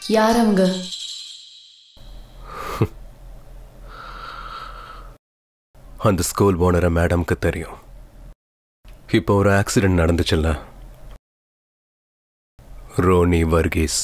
யார் அவங்க அந்த ஸ்கூல் ஓனரை மேடம்க்கு தெரியும் இப்போ ஒரு ஆக்சிடென்ட் நடந்துச்சுல்ல ரோனி வர்கீஸ்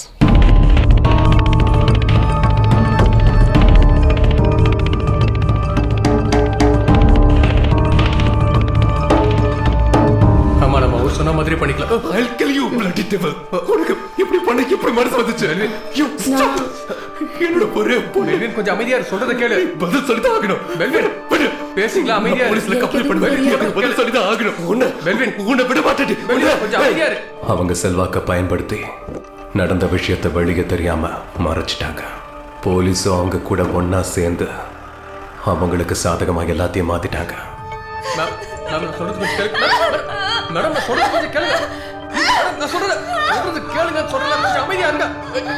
ஆமா நம்ம அவர் சொன்ன மாதிரி பண்ணிக்கலாம் I'll kill you, bloody devil. உனக்கு இப்படி பண்ண எப்படி மனசு வந்துச்சு You stop. என்னோட ஒரே பொண்ணு மெல்வின் கொஞ்சம் அமைதியா இரு, சொல்றத கேளு பதில் சொல்லிதான் ஆகணும் மெல்வின் பேசிக்கலாம் அமைதியா இரு. போலீஸ்ல கம்ப்ளைண்ட் பண்ணுவேன் எனக்கு பதில் சொல்லிதான் ஆகணும் உன்னை மெல்வின் உன்னை விட மாட்டேன் மெல்வின் கொஞ்சம் அமைதியா இரு. அவங்க செல்வாக்க பயன்படுத்தி நடந்த விஷயத்தை வெளியே தெரியாம மறைச்சிட்டாங்க போலீஸும் அவங்க கூட ஒண்ணா சேர்ந்து அவங்களுக்கு சாதகமா எல்லாத்தையும் மாத்திட்டாங்க மேம், மேம், நான் சொல்றது கொஞ்சம் கேளு. மேம், மேம், மேடம், நான் சொல்றது கொஞ்சம் கேளுங்க. மேடம், நான் சொல்றது சொல்றது கேளுங்க, சொல்றேன், கொஞ்சம் அமைதியா இருங்க.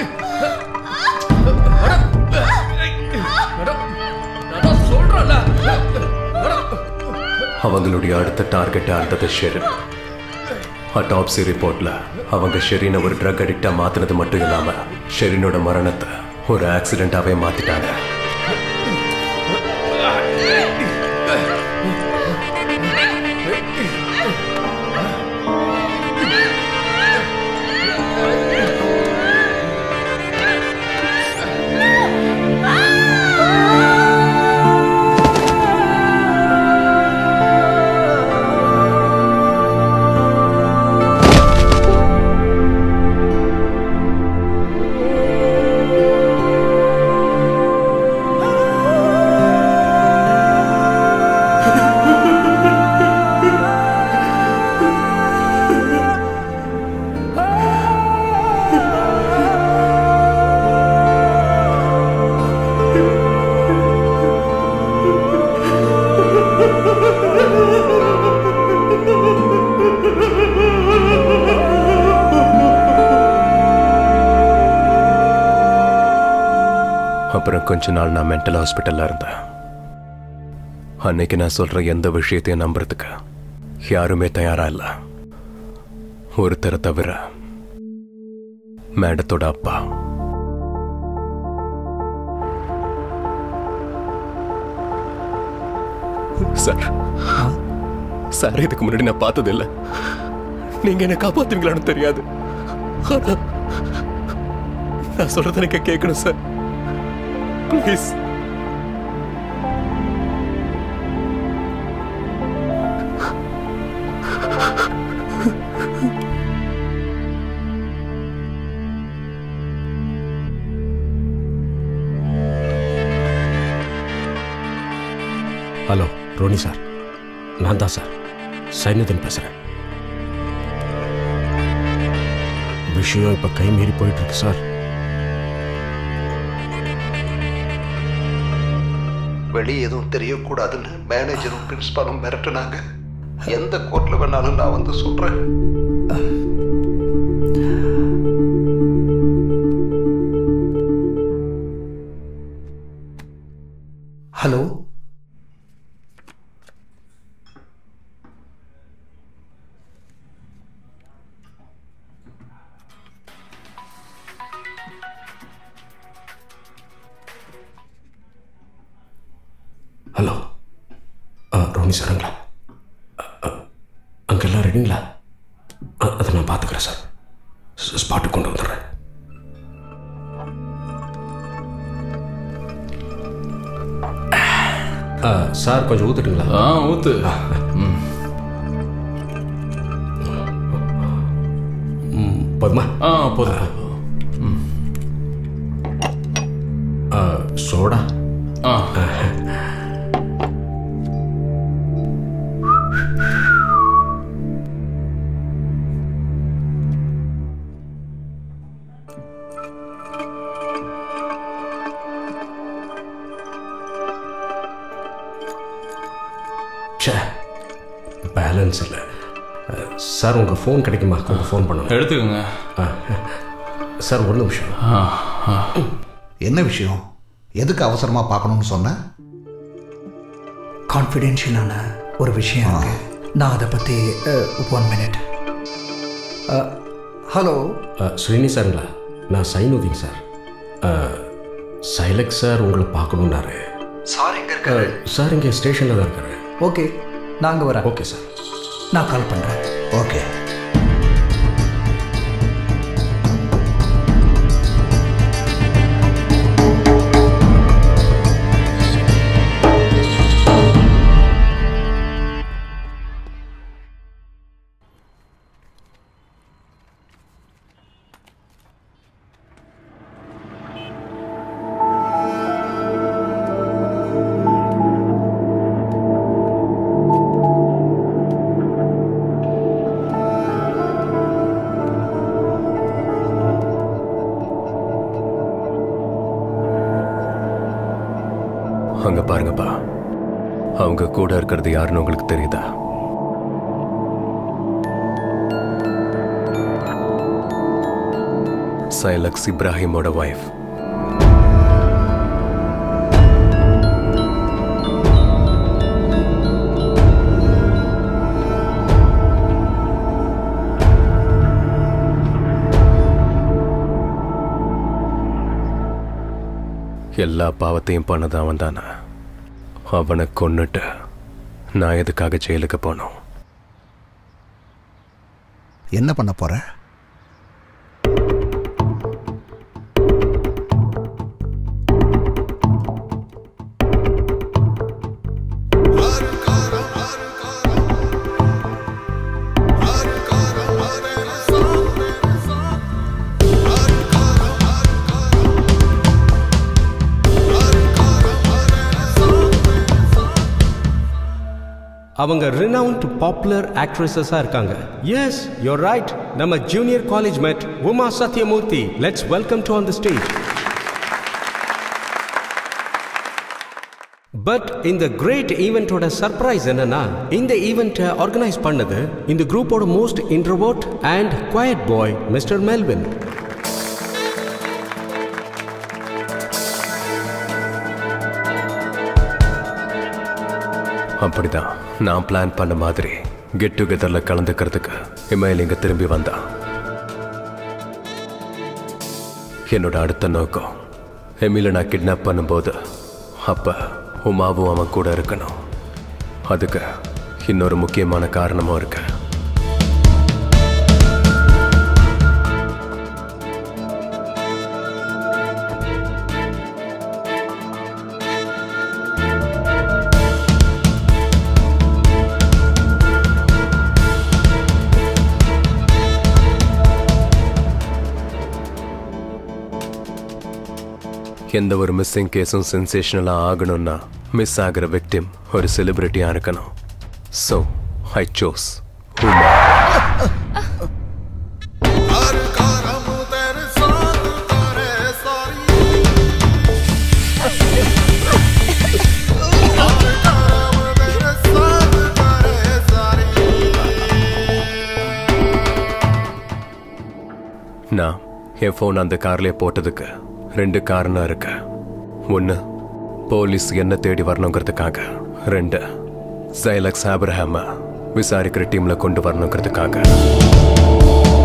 மேடம், மேடம், நான் தான் சொல்றேன்ல. மேடம், அவங்களுடைய அடுத்த டார்கெட்டா இருந்தது ஷெரின் அட்டாப்சி ரிப்போர்ட்ல அவங்க ஷெரினை ஒரு ட்ரக் அடிக்டா மாத்தினது மட்டும் இல்லாம ஷெரினோட மரணத்தை ஒரு ஆக்சிடென்டாவே மாத்திட்டாங்க அப்புறம் கொஞ்ச நாள் நான் மென்டல் ஹாஸ்பிட்டல்ல இருந்தேன் அன்னைக்கு நான் சொல்ற எந்த விஷயத்தையும் நம்புறதுக்கு யாருமே தயாரா இல்ல ஒருத்தரை தவிர மேடத்தோட அப்பா சார் சார் இதுக்கு முன்னாடி நான் பார்த்தது இல்ல நீங்க என்ன காப்பாத்துவீங்களான்னு தெரியாது ஆனா, நான் சொல்றத எனக்கு கேட்கணும் sir please hello Roni sir நான் தான் சார் சைனுதன் பேசுகிறேன் விஷயம் இப்போ கை மீறி போயிட்டு இருக்கு சார் வெளியே எதுவும் தெரியக்கூடாதுன்னு மேனேஜரும் பிரின்ஸ்பாலும் மிரட்டுனாங்க எந்த கோர்ட்ல வேணாலும் நான் வந்து சொல்றேன் ஹலோ ஹலோ ஆ ரோனி சாருங்களா அங்கே எல்லாம் ரெடிங்களா அ- அதை நான் பார்த்துக்கிறேன் சார் ஸ்- ஸ்பாட்டுக்கு கொண்டு வந்துடுறேன் ஆ, சார் கொஞ்சம் ஊத்துட்டுங்களா ஆ ஊத்து ம், போதுமா ஆ போதும் ஆ, சோடா ஆ ச்சே பேலன்ஸ் இல்லை ஆ, சார் உங்கள் ஃபோன் கிடைக்குமா கொஞ்சம் ஃபோன் பண்ணணும் எடுத்துக்கோங்க ஆ, சார் ஒரு நிமிஷம் ஆ ஆ என்ன விஷயம் எதுக்கு அவசரமா பார்க்கணும்னு சொன்ன கான்ஃபிடென்ஷியலான ஒரு விஷயம் இருக்கு நான் அதை பற்றி ஒன் மினிட் ஹலோ ஆ, ஸ்ரீனி சாருங்களா நான் சைனுதீன் சார் சைலக் சார் உங்களை பார்க்கணுன்னாரு சார் எங்க இருக்காரு சார் இங்கே ஸ்டேஷனில் தான் இருக்காரு ஓகே நாங்கள் வரேன் ஓகே சார் நான் கால் பண்ணுறேன் ஓகே அங்க பாருங்கப்பா அவங்க கூட இருக்கிறது யாருன்னு உங்களுக்கு தெரியுதா சைலக்ஸ் இப்ராஹிமோட ஒய்ஃப் எல்லா பாவத்தையும் பண்ணது அவன் தானே அவனை கொன்னுட்டு நான் எதுக்காக ஜெயிலுக்கு போனோம் என்ன பண்ண போற அவங்க ரினவுண்ட் பாப்புலர் ஆக்ட்ரஸஸாக இருக்காங்க எஸ் யோர் ரைட் நம்ம junior college mate Uma Sathyamoorthy let's welcome to on the stage but இந்த கிரேட் ஈவெண்ட்டோட சர்ப்ரைஸ் என்னன்னா இந்த ஈவெண்ட்டை ஆர்கனைஸ் பண்ணது இந்த குரூப்போட most introvert and quiet boy mister Melvin அப்படிதான் நான் பிளான் பண்ண மாதிரி கெட் டுகெதரில் கலந்துக்கிறதுக்கு இமையில் இங்க திரும்பி வந்தான் என்னோட அடுத்த நோக்கம் எமில நான் கிட்னாப் பண்ணும்போது அப்ப உமாவும் அவன் கூட இருக்கணும் அதுக்கு இன்னொரு முக்கியமான காரணமும் இருக்கு எந்த ஒரு மிஸ்ஸிங் கேஸும் சென்சேஷனலாக ஆகணும்னா மிஸ் ஆகிற விக்டிம் ஒரு செலிபிரிட்டியாக இருக்கணும் ஸோ ஐ சோஸ் உமா நான் என் ஃபோன் அந்த கார்லயே போட்டதுக்கு ரெண்டு காரணம் இருக்கு ஒன்று போலீஸ் என்ன தேடி வரணுங்கிறதுக்காக ரெண்டு சைலக்ஸ் ஆப்ரஹாம விசாரிக்கிற டீம்ல கொண்டு வரணுங்கிறதுக்காக